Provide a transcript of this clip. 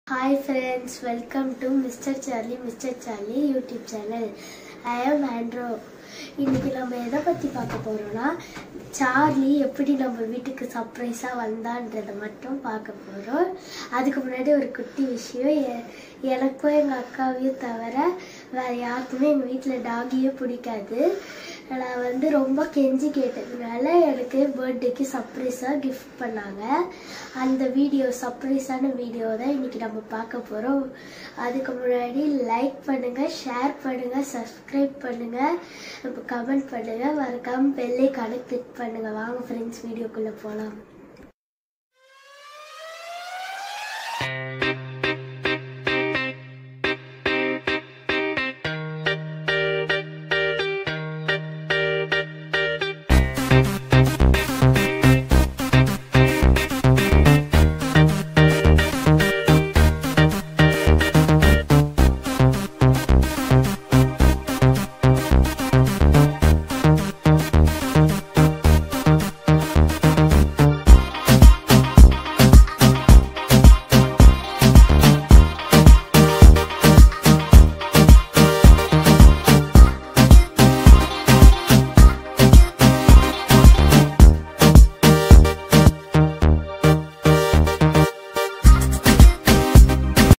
hi friends welcome to mister Charlie mister Charlie YouTube channel I am Andro இன்னைக்கு நம்ம எதை பற்றி பார்க்க போகிறோம்னா சார்லி எப்படி நம்ம வீட்டுக்கு சர்ப்ரைஸாக வந்தான்றதை மட்டும் பார்க்க போகிறோம் அதுக்கு முன்னாடி ஒரு குட்டி விஷயம் எ- எனக்கும் எங்கள் அக்காவையும் தவிர வேறு யாருக்குமே எங்கள் வீட்டில் டாகியே பிடிக்காது நான் வந்து ரொம்ப கெஞ்சி கேட்டதுனால எனக்கு பர்த்டேக்கு சர்ப்ரைஸாக கிஃப்ட் பண்ணாங்க அந்த வீடியோ சர்ப்ரைஸான வீடியோ தான் இன்னைக்கு நம்ம பார்க்க போகிறோம் அதுக்கு முன்னாடி லைக் பண்ணுங்கள் ஷேர் பண்ணுங்கள் சப்ஸ்கிரைப் பண்ணுங்கள் கமெண்ட் பண்ணுங்கள் மறக்காம பெல்லை கனெக்ட் கிளிக் பண்ணுங்கள் வாங்க ஃப்ரெண்ட்ஸ் வீடியோக்குள்ளே போகலாம்